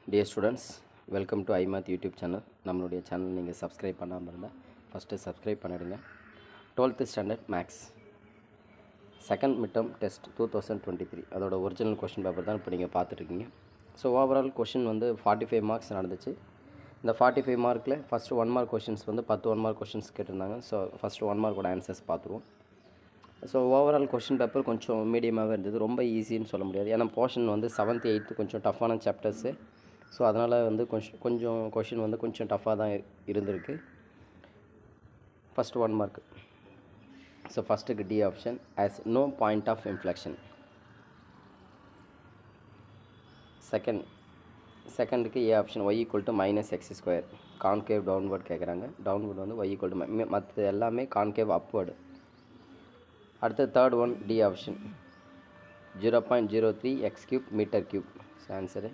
dear students welcome to ஐமாத் YouTube channel நம்மளுடைய channel நீங்கள் சப்ஸ்கிரைப் பண்ணாமல் இருந்தால் ஃபஸ்ட்டு சப்ஸ்கிரைப் பண்ணிடுங்க twelfth standard maths second midterm test two thousand twenty three அதோட ஒரிஜினல் கொஷின் பேப்பர் தான் இப்போ நீங்கள் பார்த்துட்ருக்கீங்க ஸோ ஓவரால் கொஷின் வந்து ஃபார்ட்டி ஃபைவ் மார்க்ஸ் நடந்துச்சு இந்த ஃபார்ட்டி ஃபைவ் மார்க்கில் ஃபஸ்ட்டு ஒன் மார்க் கொஷின்ஸ் வந்து பத்து ஒன் மார்க் கொஷின்ஸ் கேட்டிருந்தாங்க ஸோ ஃபஸ்ட்டு ஒன் மார்க்கோட ஆன்சர்ஸ் பார்த்துருவோம் ஸோ ஓவரால் கொஷின் பேப்பர் கொஞ்சம் மீடியமாகவே இருந்தது ரொம்ப ஈஸின்னு சொல்ல முடியாது ஏன்னா போர்ஷன் வந்து செவன்த் எயித்து கொஞ்சம் டஃப்பான சாப்டர்ஸு ஸோ அதனால் வந்து கொஞ்சம் கொஞ்சம் கொஷின் வந்து கொஞ்சம் டஃப்பாக தான் இரு- இருந்திருக்கு ஃபஸ்ட் ஒன் மார்க் ஸோ ஃபஸ்ட்டுக்கு D option as no point of inflection second செகண்டுக்கு A option Y equal to minus X square concave downward கேட்குறாங்க டவுன்வர்ட் வந்து ஒய் ஈக்குவல் டு மற்ற எல்லாமே கான்கேவ் அப்வர்டு அடுத்து third one D option zero point zero three X cube meter cube answer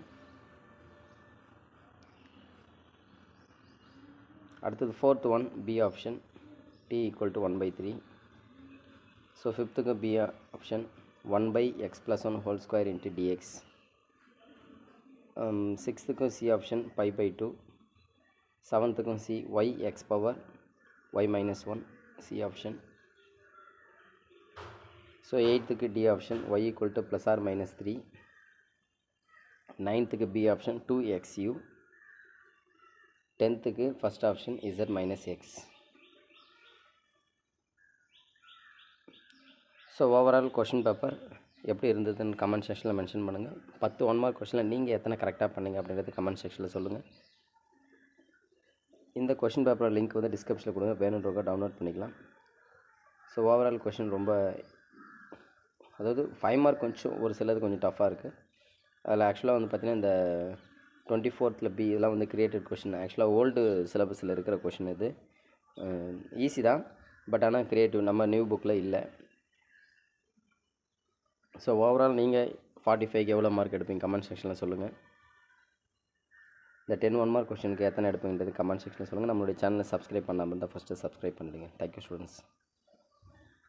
அடுத்தது fourth one B option D equal to one by three so ஃபிஃப்த்துக்கு B option one by X plus one whole square into DX சிக்ஸ்த்துக்கும் C option pi by two செவன்த்துக்கும் C Y X power Y minus one C option so எயித்துக்கு D option Y equal to plus R minus three நைன்த்துக்கு B option two X U டென்த்துக்கு first option Z minus X so overall question paper எப்படி இருந்ததுன்னு comment செக்ஷனில் mention பண்ணுங்கள் பத்து one mark கொஷனில் நீங்கள் எத்தனை கரெக்டாக பண்ணீங்க அப்படிங்கிறது கமெண்ட் செக்ஷனில் சொல்லுங்கள் இந்த கொஷின் பேப்பரோட லிங்க் வந்து டிஸ்கிரிப்ஷனில் கொடுங்க வேணுன்றவங்க டவுன்லோட் பண்ணிக்கலாம் ஸோ ஓவரால் கொஷின் ரொம்ப அதாவது ஃபைவ் மார்க் கொஞ்சம் ஒரு சிலது கொஞ்சம் டஃப்பாக இருக்குது அதில் ஆக்சுவலாக வந்து பார்த்திங்கன்னா இந்த டுவெண்ட்டி ஃபோர்த்தில் பி இதெல்லாம் வந்து கிரியேட்டட் கொஷின் ஆக்சுவலாக ஓல்டு சிலபஸில் இருக்கிற கொஷின் இது ஈஸி தான் பட் ஆனால் கிரியேட்டிவ் நம்ம நியூ புக்கில் இல்லை ஸோ ஓவரால் நீங்கள் ஃபார்ட்டி ஃபைவ்க்கு எவ்வளோ மார்க் எடுப்பீங்க கமெண்ட் செக்ஷனில் சொல்லுங்கள் இந்த டென் ஒன் மார்க் கொஷனுக்கு எத்தனை எடுப்பீங்கன்றது கமெண்ட் செக்ஷனில் சொல்லுங்கள் நம்மளுடைய சேனலை சப்ஸ்கிரைப் பண்ணாமல் இருந்தால் ஃபஸ்ட்டு சப்ஸ்கிரைப் பண்ணிடுங்க தேங்க்யூ ஸ்டூடெண்ட்ஸ்